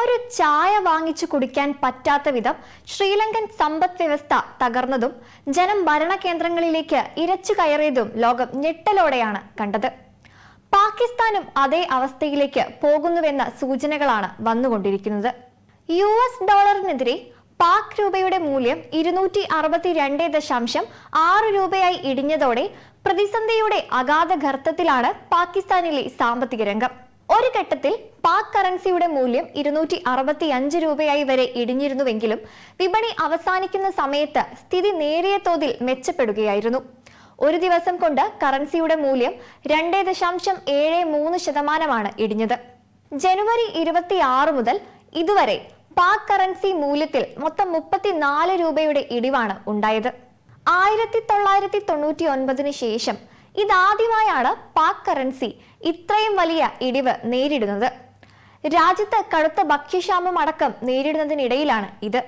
ഒരു ചായ വാങ്ങിച്ചു കുടിക്കാൻ പറ്റാത്ത വിധം ശ്രീലങ്കൻ സമ്പദ് വ്യവസ്ഥ തകർന്നതും ജനം ഭരണകേന്ദ്രങ്ങളിലേക്ക് ഇരച്ചു കയറിയതും ലോകം ഞെട്ടലോടെയാണ് കണ്ടത് പാകിസ്ഥാനും അതേ അവസ്ഥയിലേക്ക് പോകുന്നുവെന്ന സൂചനകളാണ് വന്നുകൊണ്ടിരിക്കുന്നത് യു എസ് ഡോളറിനെതിരെ പാക് രൂപയുടെ മൂല്യം ഇരുന്നൂറ്റി അറുപത്തിരണ്ട് ദശാംശം ആറ് രൂപയായി ഇടിഞ്ഞതോടെ പ്രതിസന്ധിയുടെ അഗാധ ഗർത്തത്തിലാണ് പാകിസ്ഥാനിലെ സാമ്പത്തിക രംഗം ഒരു ഘട്ടത്തിൽ പാക് കറൻസിയുടെ മൂല്യം ഇരുന്നൂറ്റി അറുപത്തി അഞ്ച് രൂപയായി വരെ ഇടിഞ്ഞിരുന്നുവെങ്കിലും വിപണി അവസാനിക്കുന്ന സമയത്ത് സ്ഥിതി നേരിയ തോതിൽ മെച്ചപ്പെടുകയായിരുന്നു ഒരു ദിവസം കൊണ്ട് കറൻസിയുടെ മൂല്യം രണ്ട് ദശാംശം ഏഴ് മൂന്ന് ശതമാനമാണ് ഇടിഞ്ഞത് ജനുവരി ഇരുപത്തിയാറ് മുതൽ ഇതുവരെ പാക് കറൻസി മൂല്യത്തിൽ മൊത്തം മുപ്പത്തിനാല് രൂപയുടെ ഇടിവാണ് ഉണ്ടായത് ആയിരത്തി തൊള്ളായിരത്തി തൊണ്ണൂറ്റി ഒൻപതിന് ശേഷം ഇതാദ്യമായാണ് പാക് കറൻസി ഇത്രയും വലിയ ഇടിവ് നേരിടുന്നത് രാജ്യത്ത് കടുത്ത ഭക്ഷ്യക്ഷാമം അടക്കം നേരിടുന്നതിനിടയിലാണ് ഇത്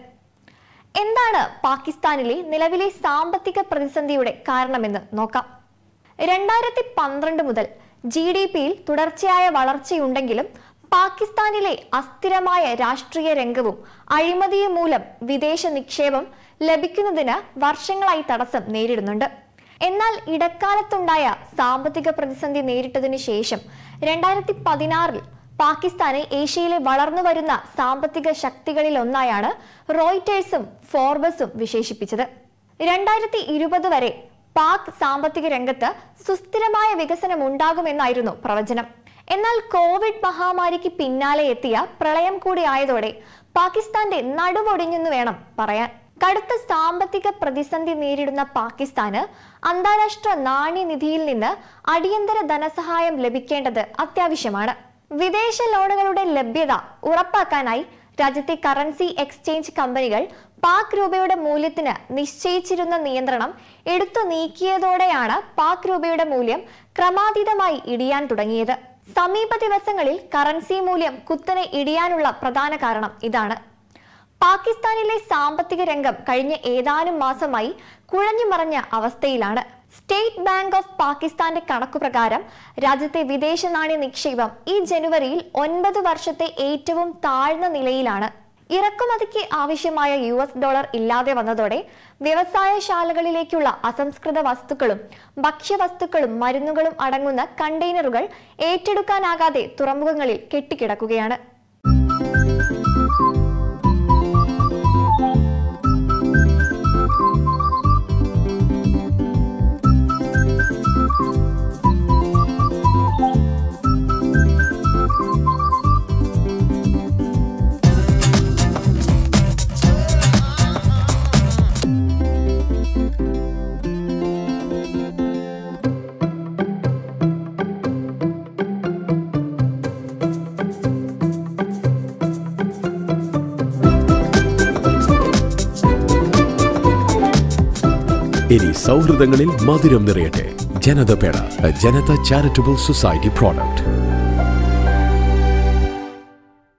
എന്താണ് പാകിസ്ഥാനിലെ നിലവിലെ സാമ്പത്തിക പ്രതിസന്ധിയുടെ കാരണമെന്ന് നോക്കാം രണ്ടായിരത്തി പന്ത്രണ്ട് മുതൽ ജി ഡി പിയിൽ തുടർച്ചയായ വളർച്ചയുണ്ടെങ്കിലും പാകിസ്ഥാനിലെ അസ്ഥിരമായ രാഷ്ട്രീയ രംഗവും അഴിമതിയും മൂലം വിദേശ നിക്ഷേപം ലഭിക്കുന്നതിന് വർഷങ്ങളായി തടസ്സം നേരിടുന്നുണ്ട് എന്നാൽ ഇടക്കാലത്തുണ്ടായ സാമ്പത്തിക പ്രതിസന്ധി നേരിട്ടതിനു ശേഷം രണ്ടായിരത്തി പതിനാറിൽ പാകിസ്ഥാനെ ഏഷ്യയിലെ വളർന്നു വരുന്ന സാമ്പത്തിക ശക്തികളിൽ ഒന്നായാണ് റോയിറ്റേഴ്സും ഫോർബസും വിശേഷിപ്പിച്ചത് രണ്ടായിരത്തി ഇരുപത് വരെ പാക് സാമ്പത്തിക രംഗത്ത് സുസ്ഥിരമായ വികസനം ഉണ്ടാകുമെന്നായിരുന്നു പ്രവചനം എന്നാൽ കോവിഡ് മഹാമാരിക്ക് പിന്നാലെ എത്തിയ പ്രളയം കൂടി ആയതോടെ പാകിസ്ഥാന്റെ നടുവൊടിഞ്ഞെന്ന് വേണം പറയാൻ കടുത്ത സാമ്പത്തിക പ്രതിസന്ധി നേരിടുന്ന പാകിസ്ഥാന് അന്താരാഷ്ട്ര നാണ്യനിധിയിൽ നിന്ന് അടിയന്തര ധനസഹായം ലഭിക്കേണ്ടത് അത്യാവശ്യമാണ് വിദേശ ലോണുകളുടെ ലഭ്യത ഉറപ്പാക്കാനായി രാജ്യത്തെ കറൻസി എക്സ്ചേഞ്ച് കമ്പനികൾ പാക് രൂപയുടെ മൂല്യത്തിന് നിശ്ചയിച്ചിരുന്ന നിയന്ത്രണം എടുത്തു നീക്കിയതോടെയാണ് പാക് രൂപയുടെ മൂല്യം ക്രമാതീതമായി ഇടിയാൻ തുടങ്ങിയത് സമീപ ദിവസങ്ങളിൽ കറൻസി മൂല്യം കുത്തനെ ഇടിയാനുള്ള പ്രധാന കാരണം ഇതാണ് പാകിസ്ഥാനിലെ സാമ്പത്തിക രംഗം കഴിഞ്ഞ ഏതാനും മാസമായി കുഴഞ്ഞു മറഞ്ഞ അവസ്ഥയിലാണ് സ്റ്റേറ്റ് ബാങ്ക് ഓഫ് പാകിസ്ഥാന്റെ കണക്കുപ്രകാരം രാജ്യത്തെ വിദേശ നാണ്യ നിക്ഷേപം ഈ ജനുവരിയിൽ ഒൻപത് വർഷത്തെ ഏറ്റവും താഴ്ന്ന നിലയിലാണ് ഇറക്കുമതിക്ക് ആവശ്യമായ യു എസ് ഡോളർ ഇല്ലാതെ വന്നതോടെ വ്യവസായശാലകളിലേക്കുള്ള അസംസ്കൃത വസ്തുക്കളും ഭക്ഷ്യവസ്തുക്കളും മരുന്നുകളും അടങ്ങുന്ന കണ്ടെയ്നറുകൾ ഏറ്റെടുക്കാനാകാതെ തുറമുഖങ്ങളിൽ കെട്ടിക്കിടക്കുകയാണ് ഇനി സൗഹൃദങ്ങളിൽ മധുരം നിറയട്ടെ ജനത പേട ജനത ചാരിറ്റബിൾ സൊസൈറ്റി പ്രോഡക്റ്റ്